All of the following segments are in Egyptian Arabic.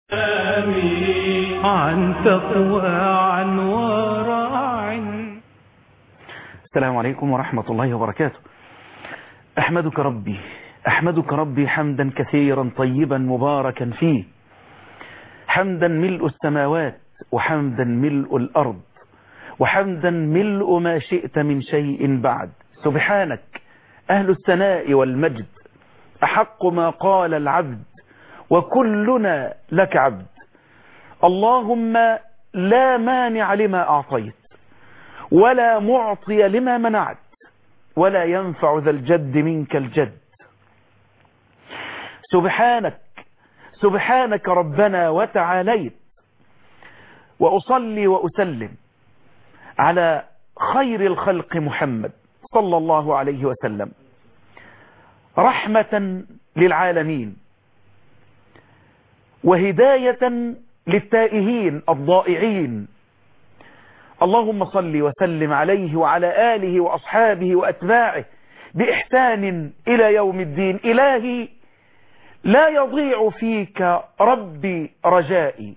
عن تقوى عن ورع السلام عليكم ورحمة الله وبركاته أحمدك ربي أحمدك ربي حمدا كثيرا طيبا مباركا فيه حمدا ملء السماوات وحمدا ملء الأرض وحمدا ملء ما شئت من شيء بعد سبحانك أهل الثناء والمجد أحق ما قال العبد وكلنا لك عبد اللهم لا مانع لما أعطيت ولا معطي لما منعت ولا ينفع ذا الجد منك الجد سبحانك سبحانك ربنا وتعاليت وأصلي وأسلم على خير الخلق محمد صلى الله عليه وسلم رحمة للعالمين وهداية للتائهين الضائعين اللهم صل وسلم عليه وعلى آله وأصحابه وأتباعه بإحسان إلى يوم الدين إلهي لا يضيع فيك ربي رجائي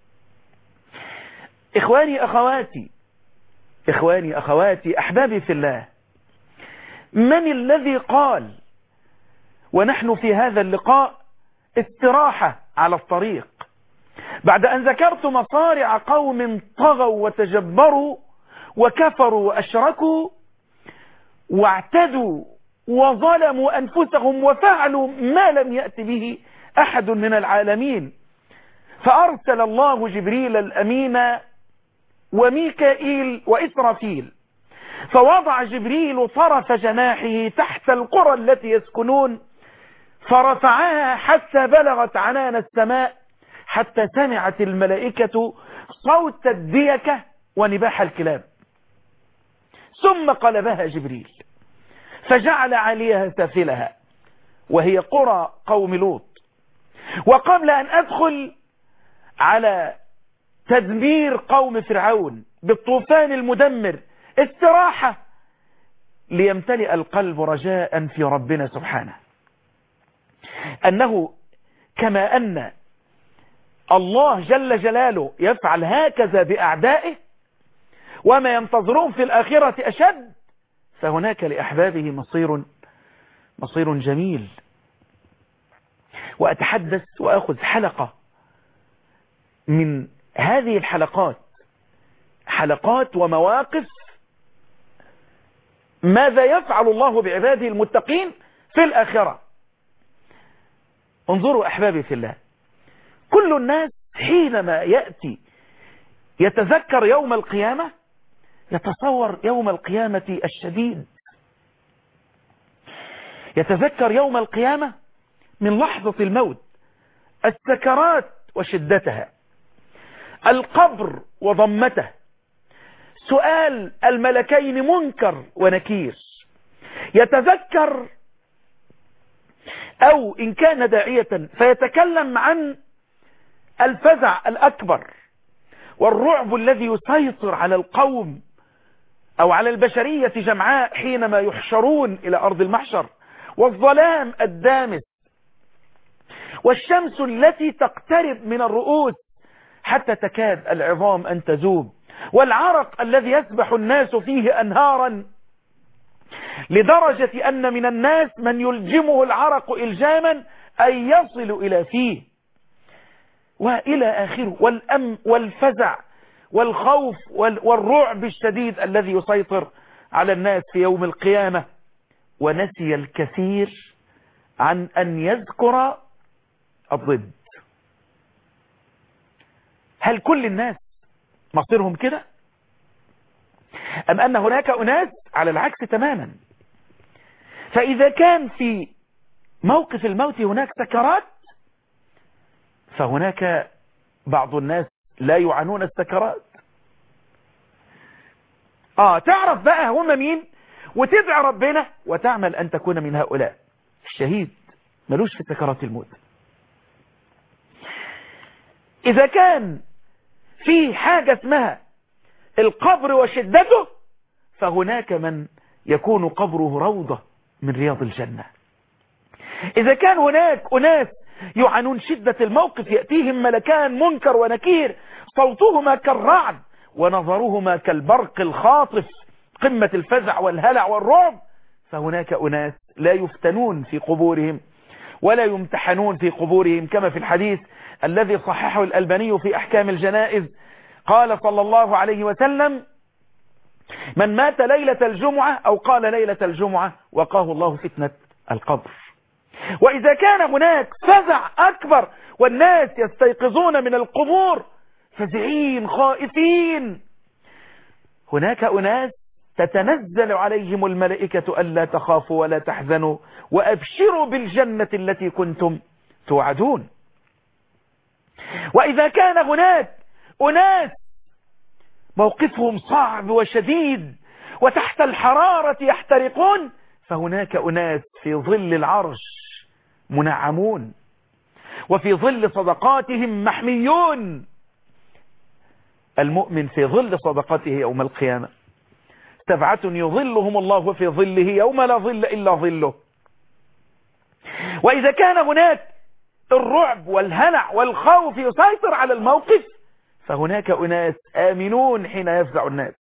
إخواني أخواتي إخواني أخواتي أحبابي في الله من الذي قال ونحن في هذا اللقاء استراحة على الطريق بعد أن ذكرت مصارع قوم طغوا وتجبروا وكفروا وأشركوا واعتدوا وظلموا أنفسهم وفعلوا ما لم يأت به أحد من العالمين فأرسل الله جبريل الأمين وميكائيل وإسرافيل فوضع جبريل طرف جناحه تحت القرى التي يسكنون فرفعها حتى بلغت عنان السماء حتى سمعت الملائكة صوت الديكة ونباح الكلاب ثم قلبها جبريل فجعل عليها سافلها وهي قرى قوم لوط وقبل أن أدخل على تدمير قوم فرعون بالطوفان المدمر استراحة ليمتلئ القلب رجاء في ربنا سبحانه أنه كما أن الله جل جلاله يفعل هكذا بأعدائه وما ينتظرون في الآخرة أشد فهناك لأحبابه مصير مصير جميل وأتحدث وأخذ حلقة من هذه الحلقات حلقات ومواقف ماذا يفعل الله بعباده المتقين في الآخرة انظروا أحبابي في الله كل الناس حينما يأتي يتذكر يوم القيامة يتصور يوم القيامة الشديد يتذكر يوم القيامة من لحظة الموت السكرات وشدتها القبر وضمته سؤال الملكين منكر ونكير يتذكر أو إن كان داعية فيتكلم عن الفزع الأكبر والرعب الذي يسيطر على القوم أو على البشرية جمعاء حينما يحشرون إلى أرض المحشر والظلام الدامس والشمس التي تقترب من الرؤوس حتى تكاد العظام أن تذوب والعرق الذي يسبح الناس فيه أنهارا لدرجة أن من الناس من يلجمه العرق إلجاما أن يصل إلى فيه وإلى آخره والأم والفزع والخوف والرعب الشديد الذي يسيطر على الناس في يوم القيامة ونسي الكثير عن أن يذكر الضد هل كل الناس مصيرهم كده أم أن هناك أناس على العكس تماما فإذا كان في موقف الموت هناك سكرات فهناك بعض الناس لا يعانون السكرات آه تعرف بقى هم مين وتدعي ربنا وتعمل أن تكون من هؤلاء الشهيد ملوش في سكرات الموت إذا كان في حاجة اسمها القبر وشدته فهناك من يكون قبره روضة من رياض الجنة إذا كان هناك أناس يعانون شدة الموقف يأتيهم ملكان منكر ونكير صوتهما كالرعد ونظرهما كالبرق الخاطف قمة الفزع والهلع والرعب فهناك أناس لا يفتنون في قبورهم ولا يمتحنون في قبورهم كما في الحديث الذي صححه الألباني في أحكام الجنائز قال صلى الله عليه وسلم من مات ليلة الجمعة أو قال ليلة الجمعة وقاه الله فتنة القبر وإذا كان هناك فزع أكبر والناس يستيقظون من القبور فزعين خائفين هناك أناس تتنزل عليهم الملائكة ألا تخافوا ولا تحزنوا وأبشروا بالجنة التي كنتم توعدون وإذا كان هناك أناس موقفهم صعب وشديد وتحت الحرارة يحترقون فهناك أناس في ظل العرش منعمون وفي ظل صدقاتهم محميون المؤمن في ظل صدقته يوم القيامة سبعة يظلهم الله في ظله يوم لا ظل إلا ظله وإذا كان هناك الرعب والهلع والخوف يسيطر على الموقف فهناك أناس آمنون حين يفزع الناس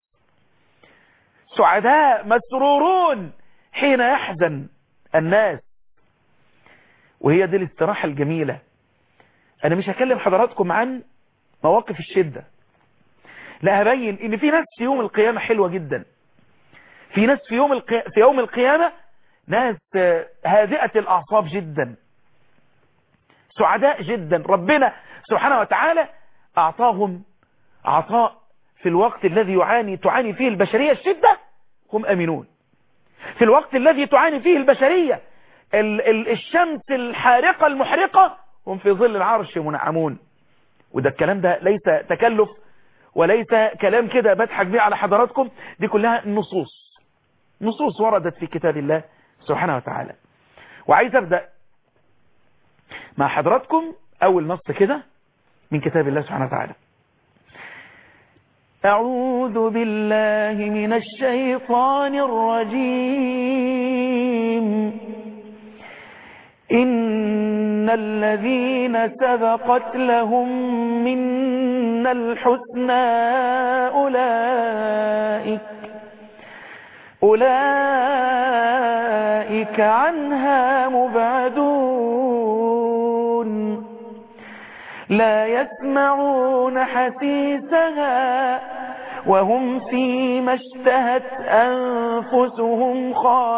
سعداء مسرورون حين يحزن الناس وهي دي الاستراحة الجميلة أنا مش هكلم حضراتكم عن مواقف الشدة لا هبين إن في ناس في يوم القيامة حلوة جدا في ناس في يوم القي... في يوم القيامة ناس هادئة الأعصاب جدا سعداء جدا ربنا سبحانه وتعالى أعطاهم عطاء في الوقت الذي يعاني تعاني فيه البشرية الشدة هم أمنون في الوقت الذي تعاني فيه البشرية ال ال الشمس الحارقة المحرقة هم في ظل العرش منعمون وده الكلام ده ليس تكلف وليس كلام كده بضحك بيه على حضراتكم دي كلها نصوص نصوص وردت في كتاب الله سبحانه وتعالى وعايز أبدأ مع حضراتكم أول نص كده من كتاب الله سبحانه وتعالى أعوذ بالله من الشيطان الرجيم إن الذين سبقت لهم منا الحسنى أولئك أولئك عنها مبعدون لا يسمعون حسيسها وهم فيما اشتهت أنفسهم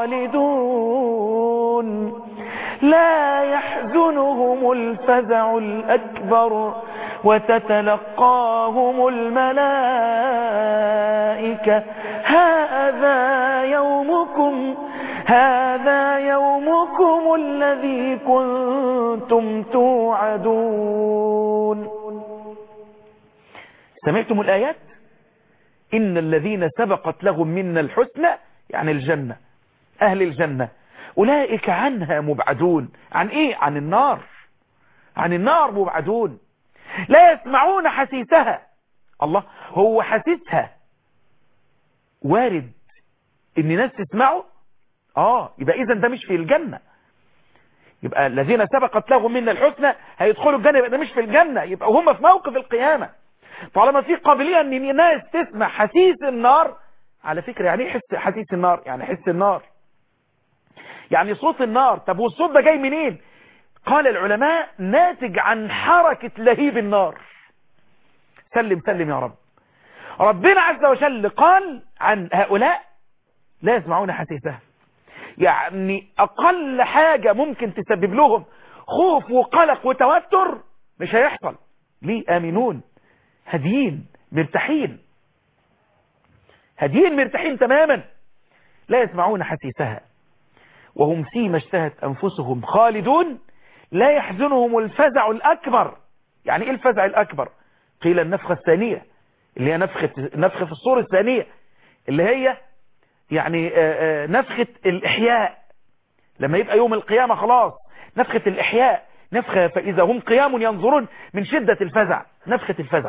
خالدون لا يحزنهم الفزع الأكبر وتتلقاهم الملائكة هذا يومكم هذا يومكم الذي كنتم توعدون سمعتم الآيات إن الذين سبقت لهم منا الحسنى يعني الجنة أهل الجنة أولئك عنها مبعدون عن إيه عن النار عن النار مبعدون لا يسمعون حسيسها الله هو حسيسها وارد ان ناس تسمعه اه يبقى اذا ده مش في الجنة يبقى الذين سبقت لهم منا الحسنى هيدخلوا الجنة يبقى ده مش في الجنة يبقى هم في موقف القيامة طالما في قابلية ان الناس تسمع حسيس النار على فكرة يعني ايه حس حسيس النار يعني حس النار يعني صوت النار طب والصوت ده جاي منين قال العلماء ناتج عن حركة لهيب النار سلم سلم يا رب ربنا عز وجل قال عن هؤلاء لا يسمعون حسيسها يعني أقل حاجة ممكن تسبب لهم خوف وقلق وتوتر مش هيحصل ليه آمنون هديين مرتاحين هديين مرتاحين تماما لا يسمعون حسيسها وهم فيما اشتهت أنفسهم خالدون لا يحزنهم الفزع الأكبر يعني إيه الفزع الأكبر قيل النفخة الثانية اللي هي نفخة, نفخة في الصور الثانية اللي هي يعني نفخة الإحياء لما يبقى يوم القيامة خلاص نفخة الإحياء نفخة فإذا هم قيام ينظرون من شدة الفزع نفخة الفزع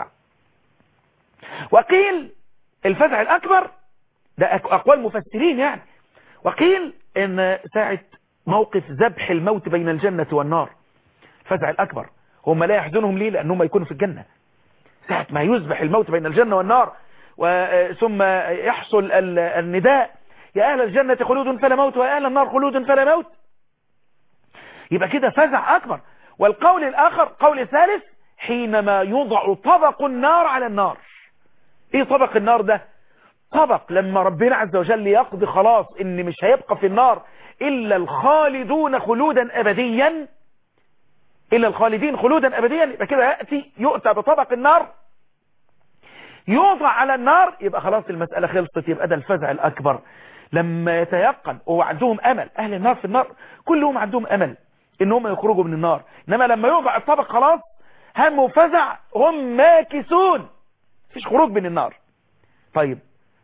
وقيل الفزع الأكبر ده أقوال مفسرين يعني وقيل ان ساعة موقف ذبح الموت بين الجنة والنار فزع الأكبر هم لا يحزنهم ليه لأنهم يكونوا في الجنة ساعة ما يذبح الموت بين الجنة والنار ثم يحصل النداء يا أهل الجنة خلود فلا موت ويا أهل النار خلود فلا موت يبقى كده فزع أكبر والقول الآخر قول الثالث حينما يوضع طبق النار على النار ايه طبق النار ده طبق لما ربنا عز وجل يقضي خلاص ان مش هيبقى في النار الا الخالدون خلودا ابديا الا الخالدين خلودا ابديا يبقى كده يأتي يؤتى بطبق النار يوضع على النار يبقى خلاص المسألة خلصت يبقى ده الفزع الاكبر لما يتيقن وعندهم امل اهل النار في النار كلهم عندهم امل انهم يخرجوا من النار انما لما يوضع الطبق خلاص هم وفزع هم ماكسون مفيش خروج من النار طيب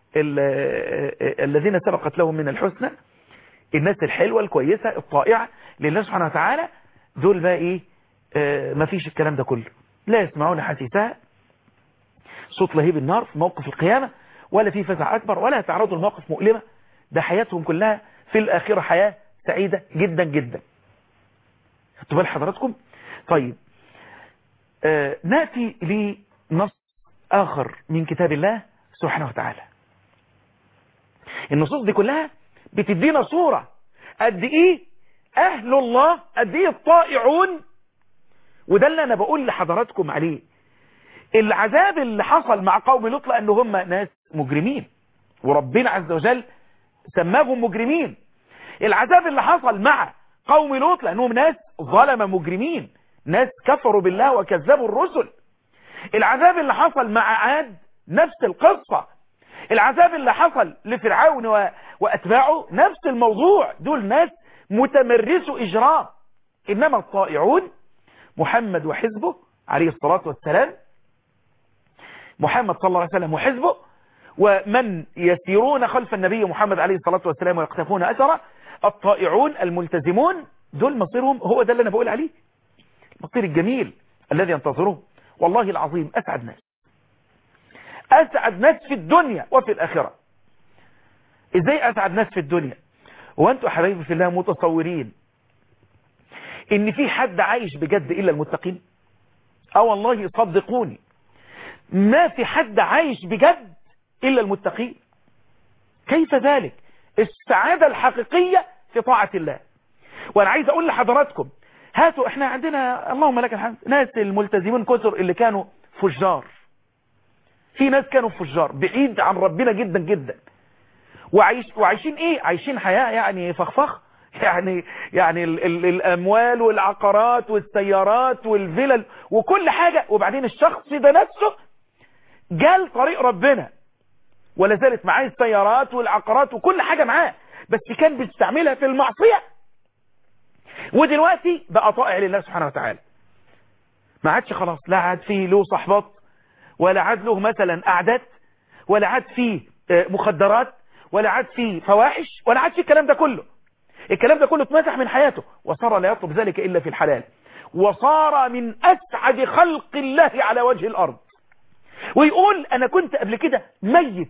الذين سبقت لهم من الحسنى الناس الحلوة الكويسة الطائعة لله سبحانه وتعالى دول بقى ايه آه مفيش الكلام ده كله لا يسمعون حسيسها صوت لهيب النار في موقف القيامة ولا في فزع أكبر ولا يتعرضوا لمواقف مؤلمة ده حياتهم كلها في الآخرة حياة سعيدة جدا جدا خدتوا بال حضراتكم طيب آه نأتي لنص آخر من كتاب الله سبحانه وتعالى النصوص دي كلها بتدينا صورة قد ايه اهل الله قد ايه الطائعون وده اللي انا بقول لحضراتكم عليه العذاب اللي حصل مع قوم لوط لان هم ناس مجرمين وربنا عز وجل سماهم مجرمين العذاب اللي حصل مع قوم لوط لانهم ناس ظلم مجرمين ناس كفروا بالله وكذبوا الرسل العذاب اللي حصل مع عاد نفس القصة العذاب اللي حصل لفرعون و... وأتباعه نفس الموضوع دول ناس متمرسوا إجرام إنما الطائعون محمد وحزبه عليه الصلاة والسلام محمد صلى الله عليه وسلم وحزبه ومن يسيرون خلف النبي محمد عليه الصلاة والسلام ويقتفون أثره الطائعون الملتزمون دول مصيرهم هو ده اللي أنا بقول عليه المصير الجميل الذي ينتظره والله العظيم أسعد ناس أسعد ناس في الدنيا وفي الآخرة إزاي أسعد ناس في الدنيا وأنتوا حبايبي في الله متصورين إن في حد عايش بجد إلا المتقين أو والله صدقوني ما في حد عايش بجد إلا المتقين كيف ذلك السعادة الحقيقية في طاعة الله وأنا عايز أقول لحضراتكم هاتوا احنا عندنا اللهم لك الحمد ناس الملتزمين كثر اللي كانوا فجار في ناس كانوا فجار بعيد عن ربنا جدا جدا وعايش وعايشين ايه عايشين حياة يعني فخفخ يعني يعني ال ال الاموال والعقارات والسيارات والفلل وكل حاجة وبعدين الشخص ده نفسه جال طريق ربنا ولا زالت معاه السيارات والعقارات وكل حاجة معاه بس كان بيستعملها في المعصية ودلوقتي بقى طائع لله سبحانه وتعالى ما عادش خلاص لا عاد فيه له صحبات ولا عاد له مثلا أعداد ولا عاد فيه مخدرات ولا عاد فيه فواحش ولا عاد فيه الكلام ده كله الكلام ده كله اتمسح من حياته وصار لا يطلب ذلك إلا في الحلال وصار من أسعد خلق الله على وجه الأرض ويقول أنا كنت قبل كده ميت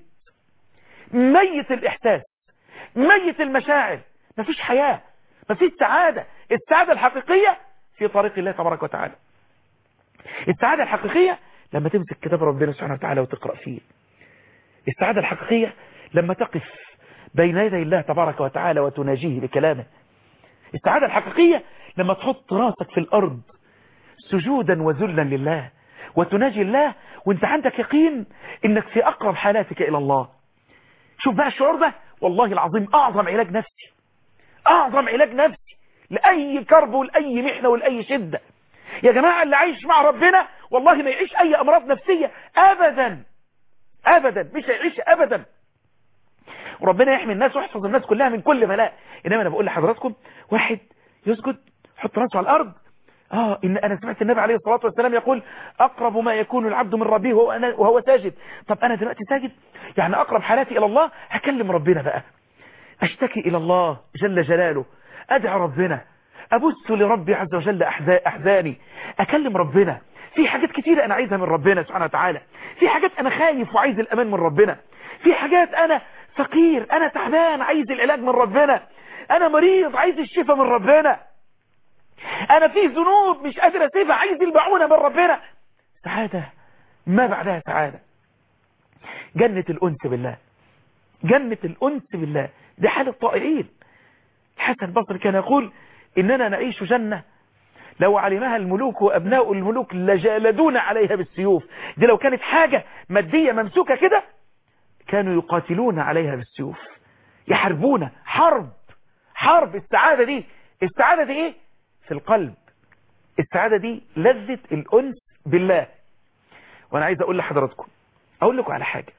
ميت الإحساس ميت المشاعر مفيش حياة مفيش سعادة السعادة الحقيقية في طريق الله تبارك وتعالى السعادة الحقيقية لما تمسك كتاب ربنا سبحانه وتعالى وتقرأ فيه السعادة الحقيقية لما تقف بين يدي الله تبارك وتعالى وتناجيه بكلامه السعادة الحقيقية لما تحط راسك في الأرض سجودا وذلا لله وتناجي الله وانت عندك يقين انك في أقرب حالاتك إلى الله شوف بقى الشعور ده والله العظيم أعظم علاج نفسي أعظم علاج نفسي لأي كرب ولأي محنة ولأي شدة يا جماعة اللي عايش مع ربنا والله ما يعيش أي أمراض نفسية أبدا أبدا مش هيعيش أبدا وربنا يحمي الناس ويحفظ الناس كلها من كل بلاء إنما أنا بقول لحضراتكم واحد يسجد حط راسه على الأرض آه إن أنا سمعت النبي عليه الصلاة والسلام يقول أقرب ما يكون العبد من ربه وهو, أنا وهو ساجد طب أنا دلوقتي ساجد يعني أقرب حالاتي إلى الله هكلم ربنا بقى أشتكي إلى الله جل جلاله أدعى ربنا أبث لربي عز وجل أحزاني أكلم ربنا في حاجات كتيرة أنا عايزها من ربنا سبحانه وتعالى في حاجات أنا خايف وعايز الأمان من ربنا في حاجات أنا فقير أنا تعبان عايز العلاج من ربنا أنا مريض عايز الشفاء من ربنا انا في ذنوب مش قادر اسيبها عايز البعونة من ربنا سعادة ما بعدها سعادة جنة الأنس بالله جنة الأنس بالله دي حال الطائعين الحسن البصري كان يقول إننا نعيش جنة لو علمها الملوك وأبناء الملوك لجالدون عليها بالسيوف دي لو كانت حاجة مادية ممسوكة كده كانوا يقاتلون عليها بالسيوف يحاربون حرب حرب السعادة دي السعادة دي ايه في القلب السعادة دي لذة الأنس بالله وانا عايز اقول لحضراتكم اقول لكم على حاجة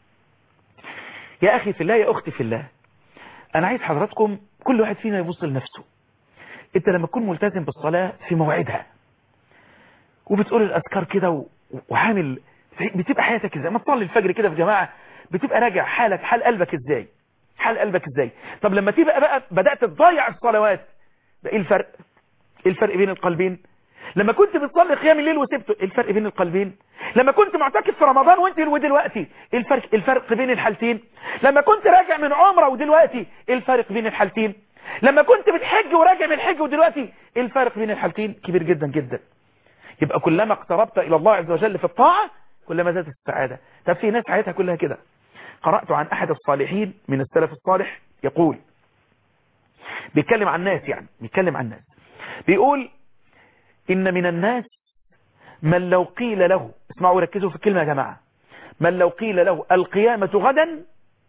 يا اخي في الله يا اختي في الله انا عايز حضراتكم كل واحد فينا يبص لنفسه انت لما تكون ملتزم بالصلاة في موعدها وبتقول الاذكار كده و- وعامل بتبقى حياتك ازاي ما تصلي الفجر كده في جماعة بتبقى راجع حالك حال قلبك ازاي حال قلبك ازاي طب لما تبقى بقى بدأت تضيع الصلوات ده ايه الفرق ايه الفرق بين القلبين لما كنت بتصلي قيام الليل وسبته ايه الفرق بين القلبين لما كنت معتكف في رمضان وانت ودلوقتي ايه الفرق الفرق بين الحالتين لما كنت راجع من عمره ودلوقتي ايه الفرق بين الحالتين لما كنت بتحج وراجع من الحج ودلوقتي ايه الفرق بين الحالتين كبير جدا جدا يبقى كلما اقتربت الى الله عز وجل في الطاعه كلما زادت السعاده طب في ناس حياتها كلها كده قرات عن احد الصالحين من السلف الصالح يقول بيتكلم عن الناس يعني بيتكلم عن الناس بيقول إن من الناس من لو قيل له اسمعوا ركزوا في الكلمة يا جماعة من لو قيل له القيامة غدا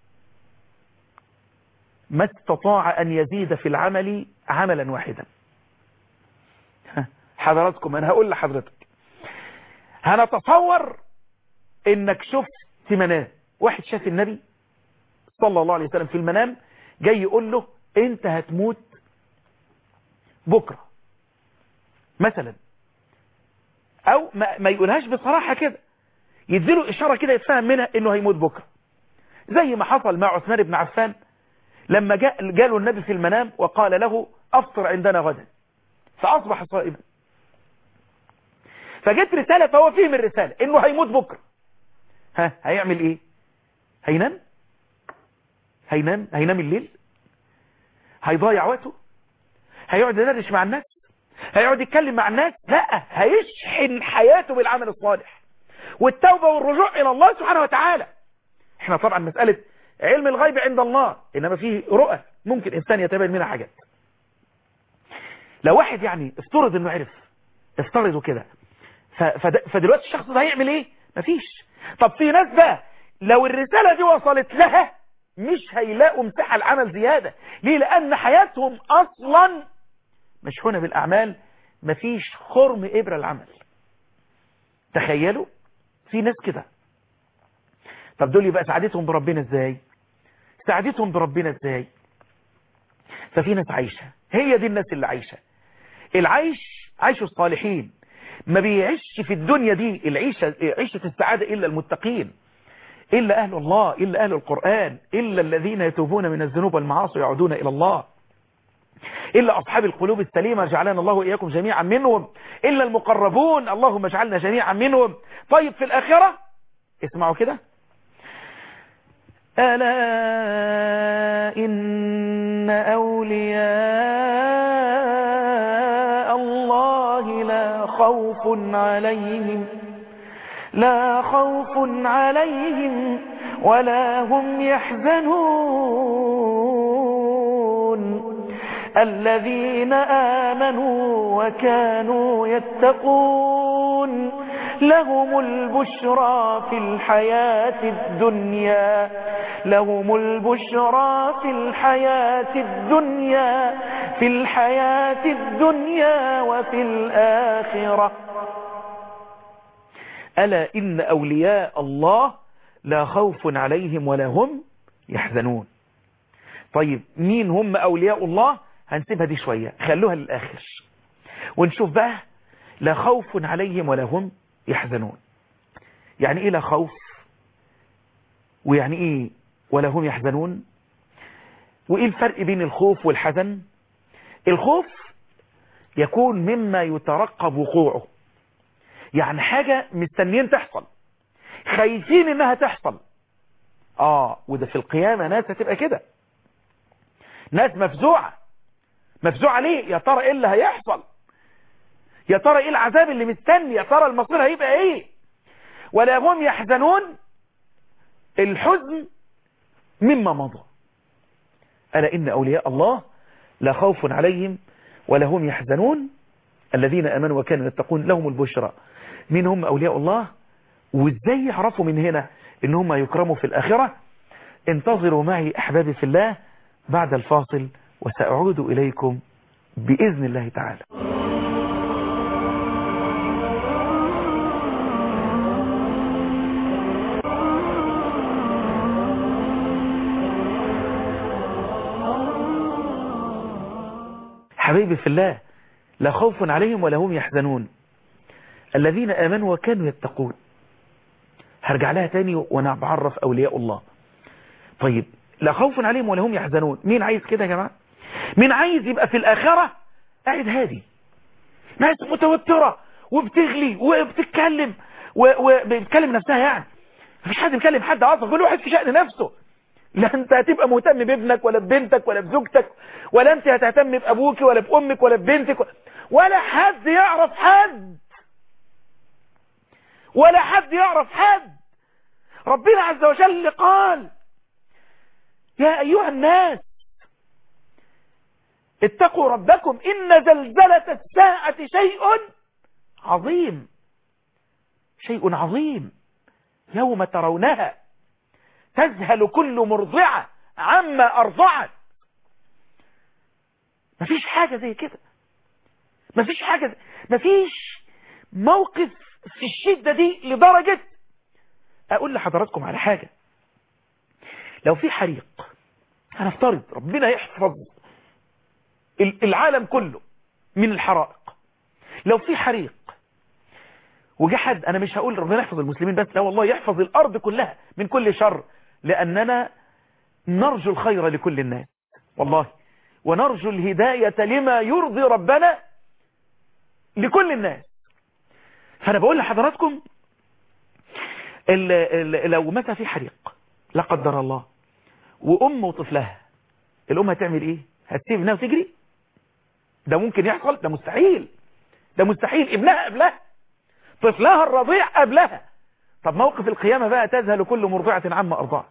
ما استطاع أن يزيد في العمل عملا واحدا ها، حضراتكم أنا هقول لحضرتك هنتصور إنك شفت منام واحد شاف النبي صلى الله عليه وسلم في المنام جاي يقول له انت هتموت بكرة مثلا او ما, ما يقولهاش بصراحة كده يديله اشارة كده يتفهم منها انه هيموت بكرة زي ما حصل مع عثمان بن عفان لما جاء جاله النبي في المنام وقال له افطر عندنا غدا فاصبح صائما فجت رسالة فهو فهم الرسالة انه هيموت بكرة ها هيعمل ايه هينام هينام هينام الليل هيضيع وقته هيقعد يدردش مع الناس هيقعد يتكلم مع الناس لا هيشحن حياته بالعمل الصالح والتوبة والرجوع إلى الله سبحانه وتعالى احنا طبعا مسألة علم الغيب عند الله إنما فيه رؤى ممكن إنسان يتبين منها حاجات لو واحد يعني افترض انه عرف افترضوا كده ف- فد- فدلوقتي الشخص ده هيعمل ايه مفيش طب في ناس بقى لو الرسالة دي وصلت لها مش هيلاقوا مساحة العمل زيادة ليه لأن حياتهم أصلا مشحونة بالأعمال مفيش خرم إبرة العمل تخيلوا في ناس كده طب دول يبقى سعادتهم بربنا ازاي سعادتهم بربنا ازاي ففي ناس عايشة هي دي الناس اللي عايشة العيش عيش الصالحين ما بيعيش في الدنيا دي العيشة عيشة السعادة إلا المتقين إلا أهل الله إلا أهل القرآن إلا الذين يتوبون من الذنوب والمعاصي ويعودون إلى الله إلا أصحاب القلوب السليمة جعلنا الله وإياكم جميعا منهم إلا المقربون اللهم اجعلنا جميعا منهم طيب في الآخرة اسمعوا كده ألا إن أولياء الله لا خوف عليهم لا خوف عليهم ولا هم يحزنون الذين آمنوا وكانوا يتقون لهم البشرى في الحياة الدنيا لهم البشرى في الحياة الدنيا في الحياة الدنيا وفي الآخرة ألا إن أولياء الله لا خوف عليهم ولا هم يحزنون طيب مين هم أولياء الله هنسيبها دي شوية خلوها للآخر ونشوف بقى لا خوف عليهم ولا هم يحزنون يعني إيه لا خوف ويعني إيه ولا هم يحزنون وإيه الفرق بين الخوف والحزن الخوف يكون مما يترقب وقوعه يعني حاجة مستنيين تحصل خايفين انها تحصل اه وده في القيامة ناس هتبقى كده ناس مفزوعة مفزوعة ليه يا ترى ايه اللي هيحصل يا ترى ايه العذاب اللي مستني يا ترى المصير هيبقى ايه ولا هم يحزنون الحزن مما مضى ألا إن أولياء الله لا خوف عليهم ولا هم يحزنون الذين أمنوا وكانوا يتقون لهم البشرى مين هم أولياء الله وإزاي يعرفوا من هنا إن هم يكرموا في الآخرة انتظروا معي أحبابي في الله بعد الفاصل وسأعود إليكم بإذن الله تعالى حبيبي في الله لا خوف عليهم ولا هم يحزنون الذين آمنوا وكانوا يتقون هرجع لها تاني وانا بعرف أولياء الله طيب لا خوف عليهم ولا هم يحزنون مين عايز كده يا جماعة مين عايز يبقى في الآخرة قاعد هادي ناس متوترة وبتغلي وبتتكلم وبتكلم نفسها يعني مفيش حد بيكلم حد اصلا كل واحد في شأن نفسه لا انت هتبقى مهتم بابنك ولا ببنتك ولا بزوجتك ولا انت هتهتم بابوك ولا بامك ولا ببنتك ولا حد يعرف حد ولا حد يعرف حد ربنا عز وجل قال يا ايها الناس اتقوا ربكم ان زلزلة الساعة شيء عظيم شيء عظيم يوم ترونها تذهل كل مرضعة عما أرضعت مفيش حاجة زي كده مفيش حاجة زي... مفيش موقف في الشدة دي لدرجة أقول لحضراتكم على حاجة لو في حريق هنفترض ربنا يحفظ العالم كله من الحرائق لو في حريق وجه حد انا مش هقول ربنا يحفظ المسلمين بس لا والله يحفظ الارض كلها من كل شر لاننا نرجو الخير لكل الناس والله ونرجو الهداية لما يرضي ربنا لكل الناس فانا بقول لحضراتكم ال ال لو متى في حريق لا قدر الله وام وطفلها الام هتعمل ايه هتسيب ابنها وتجري ده ممكن يحصل ده مستحيل ده مستحيل ابنها قبلها طفلها الرضيع قبلها طب موقف القيامة بقى تذهل كل مرضعة عما أرضعت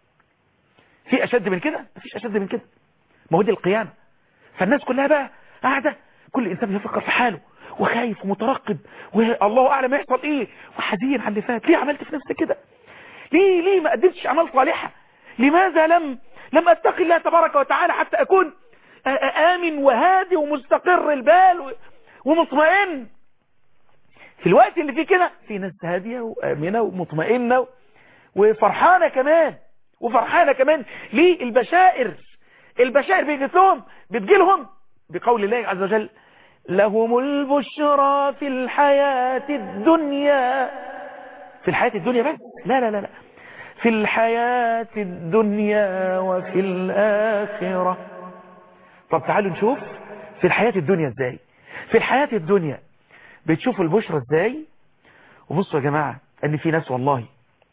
في أشد من كده مفيش أشد من كده ما هو دي القيامة فالناس كلها بقى قاعدة كل إنسان يفكر في حاله وخايف ومترقب والله أعلم يحصل إيه وحزين على اللي فات ليه عملت في نفسي كده ليه ليه ما قدمتش أعمال صالحة لماذا لم لم أتقي الله تبارك وتعالى حتى أكون آمن وهادي ومستقر البال ومطمئن في الوقت اللي فيه كده في ناس هادية وآمنة ومطمئنة وفرحانة كمان وفرحانة كمان ليه البشائر البشائر بيجت لهم بتجيلهم بقول الله عز وجل لهم البشرى في الحياة الدنيا في الحياة الدنيا بس لا لا لا لا في الحياة الدنيا وفي الآخرة طب تعالوا نشوف في الحياة الدنيا ازاي في الحياة الدنيا بتشوفوا البشرى ازاي وبصوا يا جماعة ان في ناس والله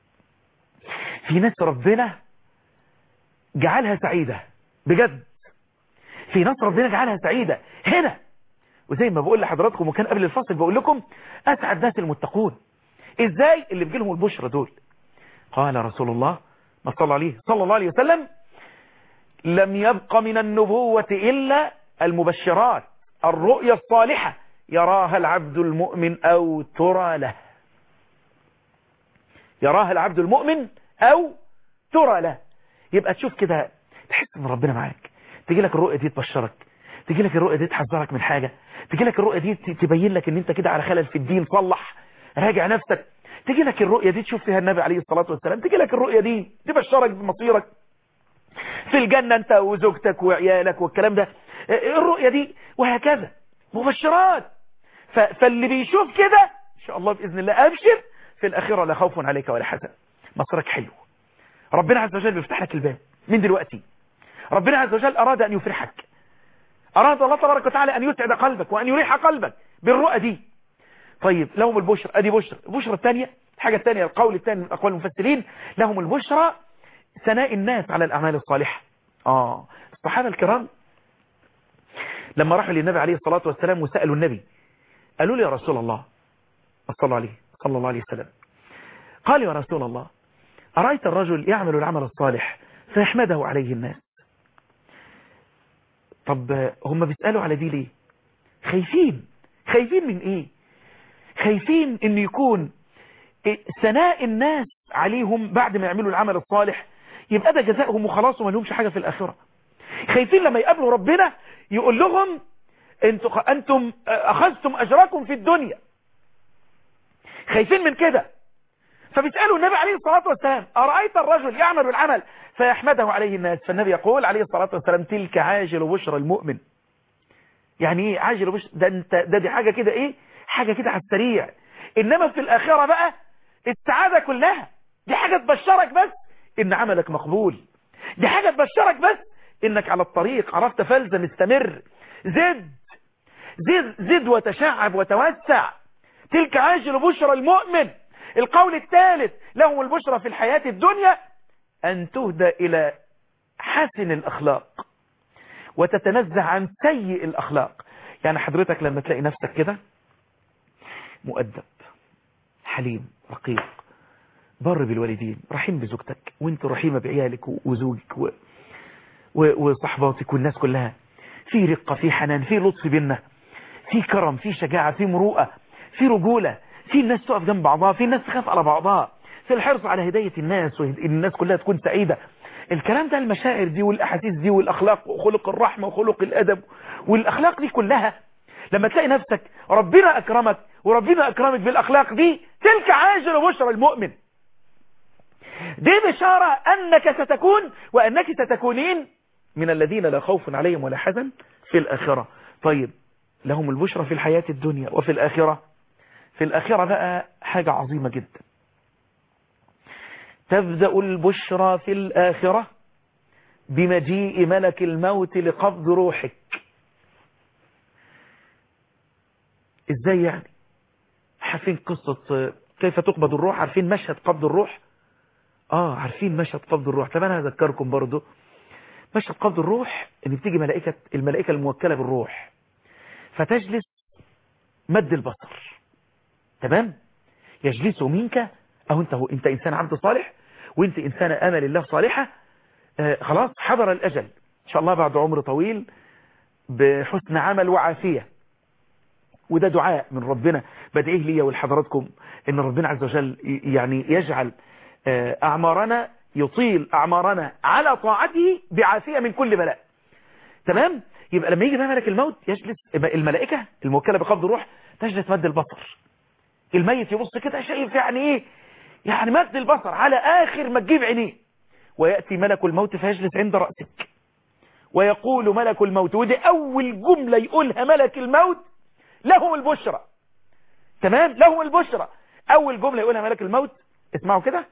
في ناس ربنا جعلها سعيدة بجد في ناس ربنا جعلها سعيدة هنا وزي ما بقول لحضراتكم وكان قبل الفصل بقول لكم اسعد ناس المتقون ازاي اللي بيجيلهم البشرى دول قال رسول الله ما صلى عليه صلى الله عليه وسلم لم يبق من النبوة إلا المبشرات الرؤيا الصالحة يراها العبد المؤمن أو ترى له يراها العبد المؤمن أو ترى له يبقى تشوف كده تحس ان ربنا معاك تجي لك الرؤية دي تبشرك تجي لك الرؤية دي تحذرك من حاجة تجي لك الرؤية دي تبين لك ان انت كده على خلل في الدين صلح راجع نفسك تجي لك الرؤية دي تشوف فيها النبي عليه الصلاة والسلام تجي لك الرؤية دي تبشرك بمصيرك في الجنة انت وزوجتك وعيالك والكلام ده الرؤية دي وهكذا مبشرات فاللي بيشوف كده ان شاء الله بإذن الله أبشر في الأخيرة لا خوف عليك ولا حزن مصيرك حلو ربنا عز وجل بيفتح لك الباب من دلوقتي ربنا عز وجل أراد أن يفرحك أراد الله تبارك وتعالى أن يسعد قلبك وأن يريح قلبك بالرؤى دي طيب لهم البشرى أدي بشرى البشرى الثانية الحاجة الثانية القول الثاني من أقوال المفسرين لهم البشرى ثناء الناس على الأعمال الصالحة آه الصحابة الكرام لما راحوا للنبي عليه الصلاة والسلام وسألوا النبي قالوا لي يا رسول الله صلى عليه صلى الله عليه وسلم قال يا رسول الله أرأيت الرجل يعمل العمل الصالح فيحمده عليه الناس طب هم بيسألوا على دي ليه خايفين خايفين من ايه خايفين ان يكون ثناء الناس عليهم بعد ما يعملوا العمل الصالح يبقى ده جزائهم وخلاص وما لهمش حاجة في الآخرة خايفين لما يقابلوا ربنا يقول لهم انتم أنتم أخذتم أجركم في الدنيا خايفين من كده فبيسألوا النبي عليه الصلاة والسلام أرأيت الرجل يعمل العمل فيحمده عليه الناس فالنبي يقول عليه الصلاة والسلام تلك عاجل بشرى المؤمن يعني ايه عاجل بشرى ده, انت ده دي حاجة كده ايه حاجة كده على السريع إنما في الآخرة بقى السعادة كلها دي حاجة تبشرك بس إن عملك مقبول دي حاجة تبشرك بس إنك على الطريق عرفت فلزم استمر زد زد, زد وتشعب وتوسع تلك عاجل بشرى المؤمن القول الثالث لهم البشرى في الحياة الدنيا أن تهدى إلى حسن الأخلاق وتتنزه عن سيء الأخلاق يعني حضرتك لما تلاقي نفسك كده مؤدب حليم رقيق بر بالوالدين رحيم بزوجتك وانت رحيمة بعيالك وزوجك و... و... وصحباتك والناس كلها في رقة في حنان في لطف بينا في كرم في شجاعة في مروءة في رجولة في الناس تقف جنب بعضها في الناس تخاف على بعضها في الحرص على هداية الناس والناس كلها تكون سعيدة الكلام ده المشاعر دي والأحاسيس دي والأخلاق وخلق الرحمة وخلق الأدب والأخلاق دي كلها لما تلاقي نفسك ربنا أكرمك وربنا أكرمك بالأخلاق دي تلك عاجل بشرى المؤمن دي بشارة أنك ستكون وأنك ستكونين من الذين لا خوف عليهم ولا حزن في الآخرة طيب لهم البشرى في الحياة الدنيا وفي الآخرة في الآخرة بقى حاجة عظيمة جدا تبدأ البشرى في الآخرة بمجيء ملك الموت لقبض روحك ازاي يعني عارفين قصة كيف تقبض الروح عارفين مشهد قبض الروح اه عارفين مشهد قبض الروح طب انا هذكركم برضو مشهد قبض الروح ان بتيجي ملائكة الملائكة الموكلة بالروح فتجلس مد البصر تمام يجلس منك او انت هو انت انسان عبد صالح وانت انسان امل الله صالحة آه خلاص حضر الاجل ان شاء الله بعد عمر طويل بحسن عمل وعافية وده دعاء من ربنا بدعيه لي ولحضراتكم ان ربنا عز وجل يعني يجعل اعمارنا يطيل اعمارنا على طاعته بعافية من كل بلاء تمام يبقى لما يجي بقى ملك الموت يجلس الملائكة الموكلة بقبض الروح تجلس مد البصر الميت يبص كده شايف يعني ايه يعني مد البصر على اخر ما تجيب عينيه ويأتي ملك الموت فيجلس عند رأسك ويقول ملك الموت ودي اول جملة يقولها ملك الموت لهم البشرى تمام لهم البشرى اول جملة يقولها ملك الموت اسمعوا كده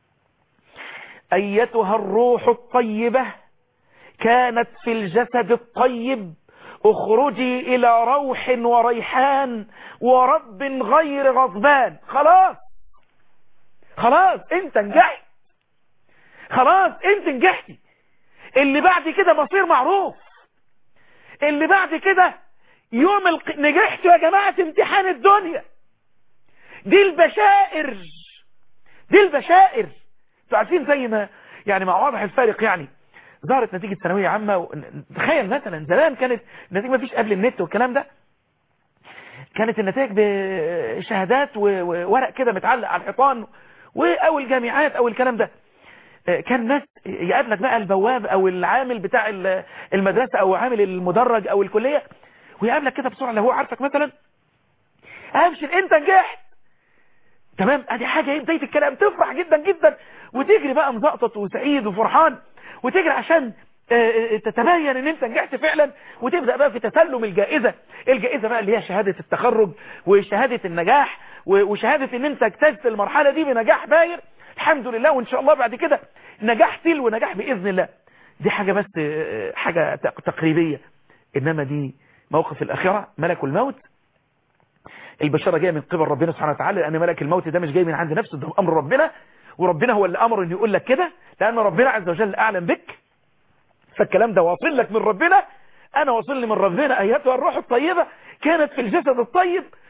ايتها الروح الطيبة كانت في الجسد الطيب اخرجي الى روح وريحان ورب غير غضبان خلاص خلاص انت نجحت خلاص انت نجحتي اللي بعد كده مصير معروف اللي بعد كده يوم الق... نجحتوا يا جماعة امتحان الدنيا دي البشائر دي البشائر انتوا عارفين زي ما يعني مع واضح الفارق يعني ظهرت نتيجة ثانوية عامة و... تخيل مثلا زمان كانت نتيجة ما فيش قبل النت والكلام ده كانت النتائج بشهادات وورق كده متعلق على الحيطان او الجامعات او الكلام ده كان ناس يقابلك بقى البواب او العامل بتاع المدرسة او عامل المدرج او الكلية ويقابلك كده بسرعة لو هو عارفك مثلا ابشر انت نجحت تمام ادي حاجة ايه بداية الكلام تفرح جدا جدا وتجري بقى مزقطط وسعيد وفرحان وتجري عشان تتبين ان انت نجحت فعلا وتبدأ بقى في تسلم الجائزة الجائزة بقى اللي هي شهادة التخرج وشهادة النجاح وشهادة ان انت اجتزت المرحلة دي بنجاح باير الحمد لله وان شاء الله بعد كده نجاح تل ونجاح بإذن الله دي حاجة بس حاجة تقريبية انما دي موقف الآخرة ملك الموت البشارة جاية من قبل ربنا سبحانه وتعالى لأن ملك الموت ده مش جاي من عند نفسه ده أمر ربنا وربنا هو اللي أمر أن يقول لك كده لأن ربنا عز وجل أعلم بك فالكلام ده واصل لك من ربنا أنا واصل لي من ربنا أيتها الروح الطيبة كانت في الجسد الطيب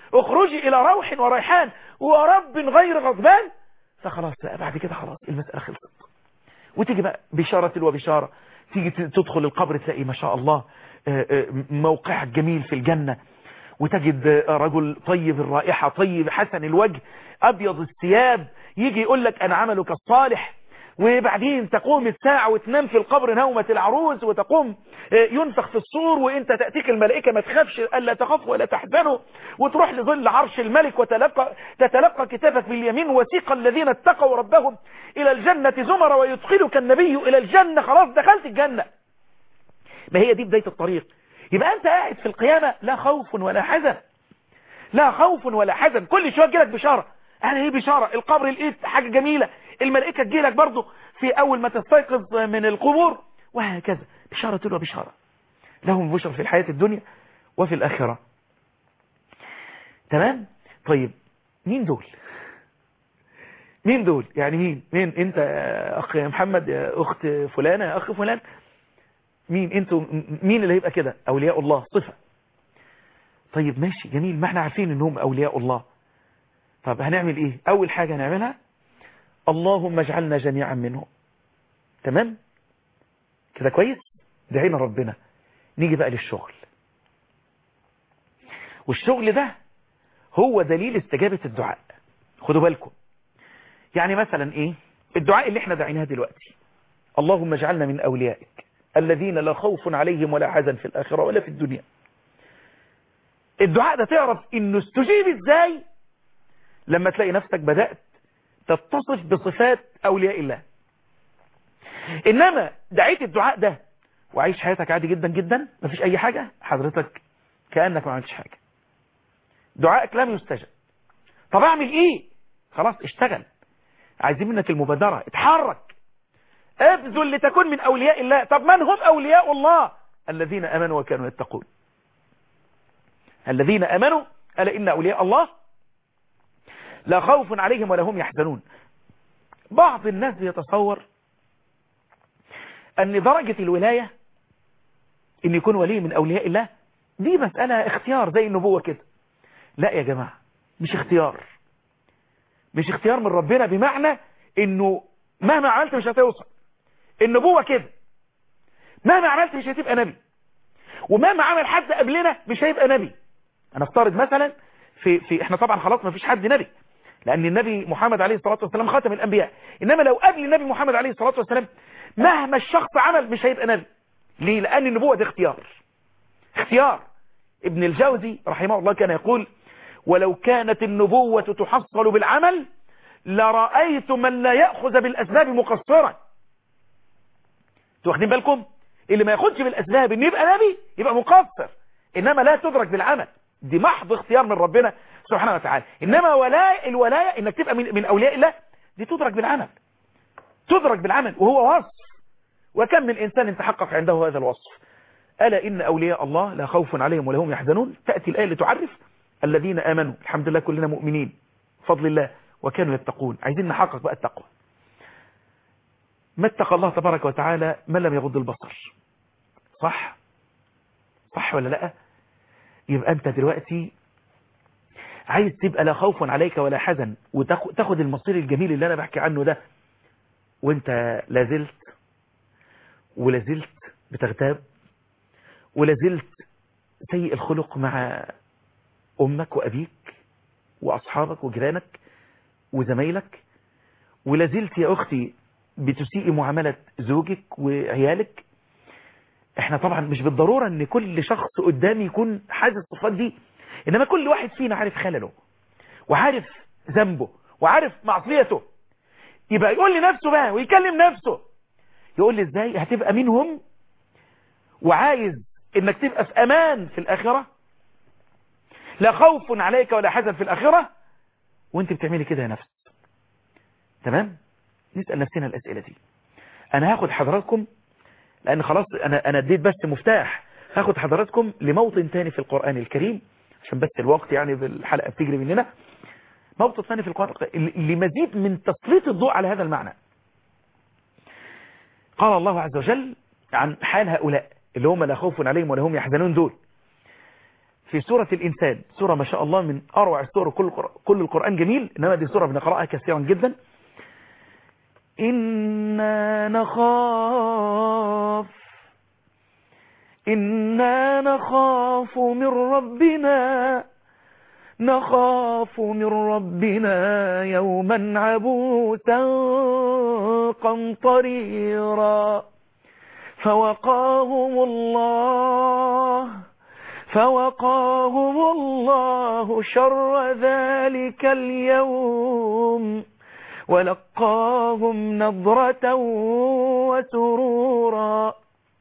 اخرجي الى روح وريحان ورب غير غضبان فخلاص بقى بعد كده خلاص المسألة خلصت وتيجي بقى بشارة وبشارة تيجي تدخل القبر تلاقي ما شاء الله موقعك جميل في الجنة وتجد رجل طيب الرائحة طيب حسن الوجه أبيض الثياب يجي يقول لك أنا عملك الصالح وبعدين تقوم الساعة وتنام في القبر نومة العروس وتقوم ينفخ في الصور وانت تأتيك الملائكة ما تخافش ألا تخاف ولا تحزنوا وتروح لظل عرش الملك وتلقى تتلقى كتابك باليمين وسيق الذين اتقوا ربهم إلى الجنة زمر ويدخلك النبي إلى الجنة خلاص دخلت الجنة ما هي دي بداية الطريق يبقى أنت قاعد في القيامة لا خوف ولا حزن لا خوف ولا حزن كل شوية تجيلك بشارة يعني ايه بشارة القبر لقيت حاجة جميلة الملائكة تجيلك برضه في أول ما تستيقظ من القبور وهكذا بشارة تلو بشارة لهم بشر في الحياة الدنيا وفي الآخرة تمام طيب مين دول مين دول يعني مين مين انت يا اخ محمد يا اخت فلانة يا اخ فلان مين انتوا مين اللي هيبقى كده اولياء الله صفة طيب ماشي جميل ما احنا عارفين انهم اولياء الله طب هنعمل ايه اول حاجة هنعملها اللهم اجعلنا جميعا منهم تمام كده كويس دعينا ربنا نيجي بقى للشغل والشغل ده هو دليل استجابة الدعاء خدوا بالكم يعني مثلا ايه الدعاء اللي احنا دعيناه دلوقتي اللهم اجعلنا من اوليائك الذين لا خوف عليهم ولا حزن في الاخرة ولا في الدنيا الدعاء ده تعرف انه استجيب ازاي لما تلاقي نفسك بدأت تتصف بصفات اولياء الله انما دعيت الدعاء ده وعيش حياتك عادي جدا جدا مفيش اي حاجة حضرتك كأنك ما عملتش حاجة دعائك لم يستجب طب اعمل ايه خلاص اشتغل عايزين منك المبادرة اتحرك ابذل لتكون من اولياء الله طب من هم اولياء الله الذين امنوا وكانوا يتقون الذين امنوا ألا إن أولياء الله لا خوف عليهم ولا هم يحزنون بعض الناس بيتصور أن درجة الولاية أن يكون ولي من أولياء الله دي مسألة اختيار زي النبوة كده لا يا جماعة مش اختيار مش اختيار من ربنا بمعنى انه مهما عملت مش هتوصل النبوة كده مهما عملت مش هتبقى نبي ومهما عمل حد قبلنا مش هيبقى نبي انا افترض مثلا في, في احنا طبعا خلاص ما فيش حد نبي لان النبي محمد عليه الصلاة والسلام خاتم الانبياء انما لو قبل النبي محمد عليه الصلاة والسلام مهما الشخص عمل مش هيبقى نبي ليه لان النبوة دي اختيار اختيار ابن الجوزي رحمه الله كان يقول ولو كانت النبوة تحصل بالعمل لرأيت من لا يأخذ بالأسباب مقصرا واخدين بالكم اللي ما ياخدش بالأسباب ان يبقى نبي يبقى مقصر إنما لا تدرك بالعمل دي محض اختيار من ربنا سبحانه وتعالى إنما ولاء الولاية إنك تبقى من, من أولياء الله دي تدرك بالعمل تدرك بالعمل وهو وصف وكم من إنسان تحقق عنده هذا الوصف ألا إن أولياء الله لا خوف عليهم ولا هم يحزنون تأتي الآية لتعرف الذين آمنوا الحمد لله كلنا مؤمنين بفضل الله وكانوا يتقون عايزين نحقق بقى التقوى ما اتقى الله تبارك وتعالى من لم يغض البصر صح صح ولا لا يبقى انت دلوقتي عايز تبقى لا خوف عليك ولا حزن وتاخد المصير الجميل اللي انا بحكي عنه ده وانت لازلت ولازلت بتغتاب ولازلت سيء الخلق مع امك وابيك واصحابك وجيرانك وزمايلك ولازلت يا اختي بتسيء معاملة زوجك وعيالك احنا طبعا مش بالضرورة ان كل شخص قدامي يكون حاسس الصفات دي انما كل واحد فينا عارف خلله وعارف ذنبه وعارف معصيته يبقى يقول لنفسه بقى ويكلم نفسه يقول لي ازاي هتبقى منهم وعايز انك تبقى في امان في الاخرة لا خوف عليك ولا حزن في الاخرة وانت بتعملي كده يا نفس تمام نسأل نفسنا الاسئلة دي انا هاخد حضراتكم لان خلاص انا انا اديت بس مفتاح هاخد حضراتكم لموطن تاني في القرآن الكريم عشان بس الوقت يعني بالحلقة بتجري مننا موطن ثاني في القرآن لمزيد من تسليط الضوء على هذا المعنى قال الله عز وجل عن حال هؤلاء اللي هم لا خوف عليهم ولا هم يحزنون دول في سورة الإنسان سورة ما شاء الله من أروع السور كل, كل القرآن جميل إنما دي سورة بنقرأها كثيرا جدا إنا نخاف إنا نخاف من ربنا نخاف من ربنا يوما عبوسا قمطريرا فوقاهم الله فوقاهم الله شر ذلك اليوم ولقاهم نظرة وسرورا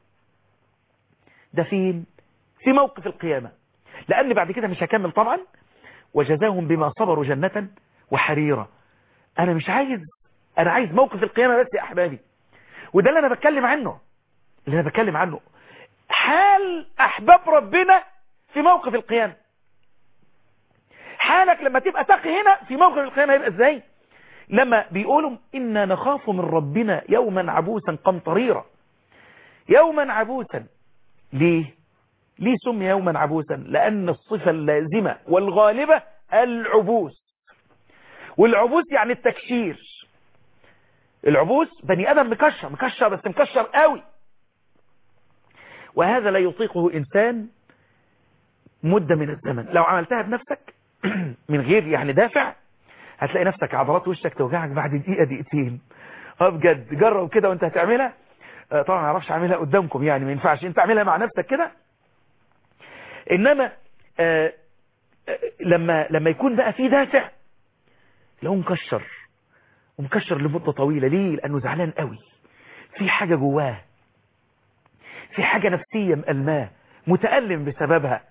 ده فين في موقف القيامة لأن بعد كده مش هكمل طبعا وجزاهم بما صبروا جنة وحريرا أنا مش عايز أنا عايز موقف القيامة بس يا أحبابي وده اللي أنا بتكلم عنه اللي أنا بتكلم عنه حال أحباب ربنا في موقف القيامة حالك لما تبقى تقي هنا في موقف القيامة يبقى ازاي لما بيقولوا إنا نخاف من ربنا يوما عبوسا قمطريرا يوما عبوسا ليه ليه سمي يوما عبوسا لأن الصفة اللازمة والغالبة العبوس والعبوس يعني التكشير العبوس بني آدم مكشر مكشر بس مكشر قوي وهذا لا يطيقه إنسان مدة من الزمن لو عملتها بنفسك من غير يعني دافع هتلاقي نفسك عضلات وشك توجعك بعد دقيقة دقيقتين اه بجد جرب كده وانت هتعملها آه طبعا ما اعرفش اعملها قدامكم يعني ما ينفعش انت اعملها مع نفسك كده انما آه آه لما لما يكون بقى في دافع لو مكشر ومكشر لمدة طويلة ليه لانه زعلان قوي في حاجة جواه في حاجة نفسية مألماه متألم بسببها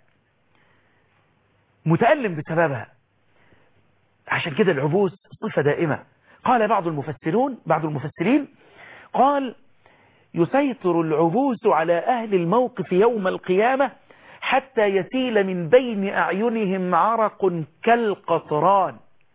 متألم بسببها عشان كده العبوس صفة دائمة قال بعض المفسرون بعض المفسرين قال يسيطر العبوس على أهل الموقف يوم القيامة حتى يسيل من بين أعينهم عرق كالقطران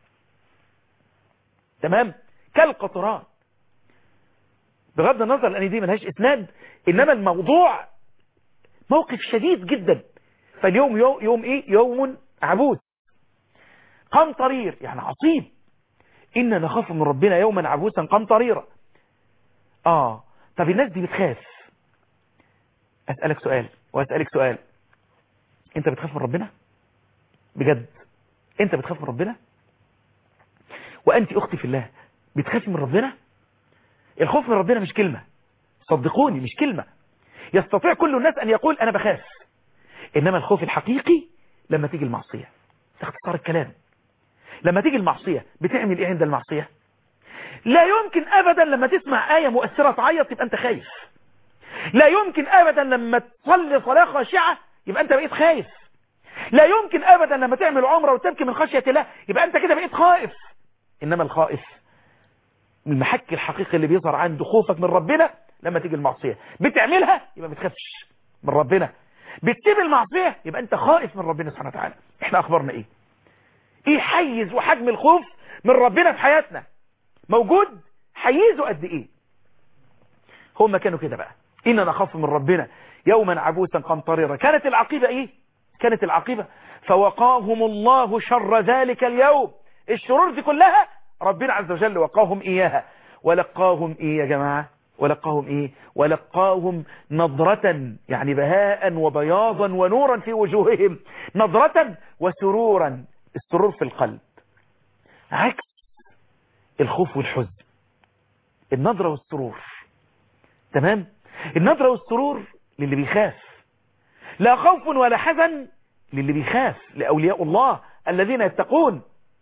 تمام كالقطران بغض النظر لأن دي ملهاش إسناد إنما الموضوع موقف شديد جدا فاليوم يوم, يوم إيه يوم عبوس قمطرير يعني عصيب إنا نخاف من ربنا يوما عبوسا قمطريرا آه طب الناس دي بتخاف أسألك سؤال وأسألك سؤال أنت بتخاف من ربنا بجد أنت بتخاف من ربنا وأنت أختي في الله بتخافي من ربنا الخوف من ربنا مش كلمة صدقوني مش كلمة يستطيع كل الناس أن يقول أنا بخاف إنما الخوف الحقيقي لما تيجي المعصية تختصار الكلام لما تيجي المعصية بتعمل ايه عند المعصية لا يمكن ابدا لما تسمع آية مؤثرة تعيط يبقى انت خايف لا يمكن ابدا لما تصلي صلاة خاشعة يبقى انت بقيت خايف لا يمكن ابدا لما تعمل عمرة وتبكي من خشية الله يبقى انت كده بقيت خائف انما الخائف المحك الحقيقي اللي بيظهر عنده خوفك من ربنا لما تيجي المعصية بتعملها يبقى ما بتخافش من ربنا بتسيب المعصية يبقى انت خائف من ربنا سبحانه وتعالى احنا اخبارنا ايه ايه حيز وحجم الخوف من ربنا في حياتنا موجود حيزه قد ايه هم كانوا كده بقى إننا نخاف من ربنا يوما عبوسا قمطريرا كانت العقيبة ايه كانت العقيبة فوقاهم الله شر ذلك اليوم الشرور دي كلها ربنا عز وجل وقاهم إياها ولقاهم إيه يا جماعة ولقاهم إيه ولقاهم نظرة يعني بهاء وبياضا ونورا في وجوههم نظرة وسرورا السرور في القلب عكس الخوف والحزن النظرة والسرور تمام النظرة والسرور للي بيخاف لا خوف ولا حزن للي بيخاف لأولياء الله الذين يتقون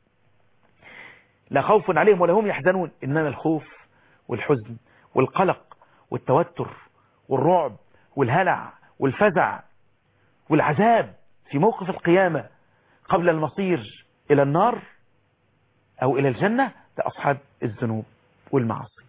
لا خوف عليهم ولا هم يحزنون إنما الخوف والحزن والقلق والتوتر والرعب والهلع والفزع والعذاب في موقف القيامة قبل المصير إلى النار أو إلى الجنة لأصحاب الذنوب والمعاصي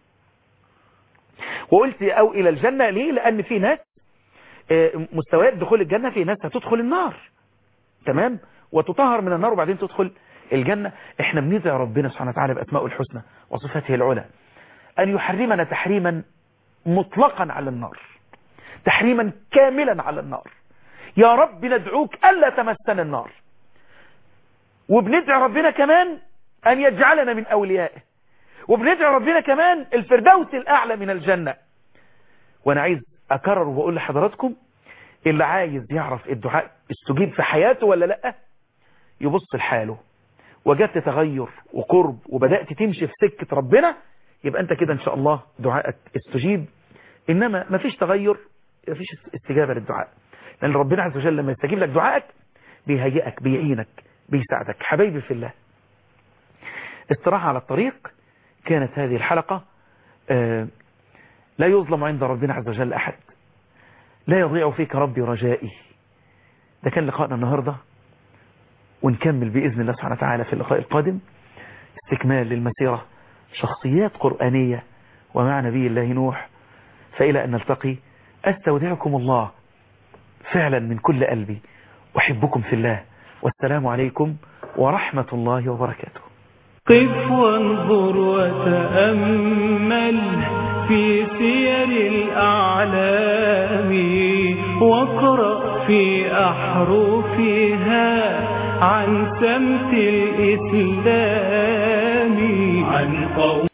وقلت أو إلى الجنة ليه لأن في ناس مستويات دخول الجنة في ناس هتدخل النار تمام وتطهر من النار وبعدين تدخل الجنة احنا بندعي ربنا سبحانه وتعالى بأسماء الحسنى وصفاته العلى أن يحرمنا تحريما مطلقا على النار تحريما كاملا على النار يا رب ندعوك ألا تمسنا النار وبندعي ربنا كمان أن يجعلنا من أوليائه وبندعي ربنا كمان الفردوس الأعلى من الجنة وأنا عايز أكرر وأقول لحضراتكم اللي عايز يعرف الدعاء استجيب في حياته ولا لأ يبص لحاله وجدت تغير وقرب وبدأت تمشي في سكة ربنا يبقى أنت كده إن شاء الله دعائك استجيب إنما ما فيش تغير ما فيش استجابة للدعاء لأن ربنا عز وجل لما يستجيب لك دعائك بيهيئك بيعينك بيساعدك حبايبي في الله استراحة على الطريق كانت هذه الحلقة آه لا يظلم عند ربنا عز وجل أحد لا يضيع فيك ربي رجائي ده كان لقاءنا النهاردة ونكمل بإذن الله سبحانه وتعالى في اللقاء القادم استكمال للمسيرة شخصيات قرآنية ومع نبي الله نوح فإلى أن نلتقي أستودعكم الله فعلا من كل قلبي أحبكم في الله والسلام عليكم ورحمة الله وبركاته قف وانظر وتأمل في سير الأعلام واقرأ في أحرفها عن سمت الإسلام عن قوم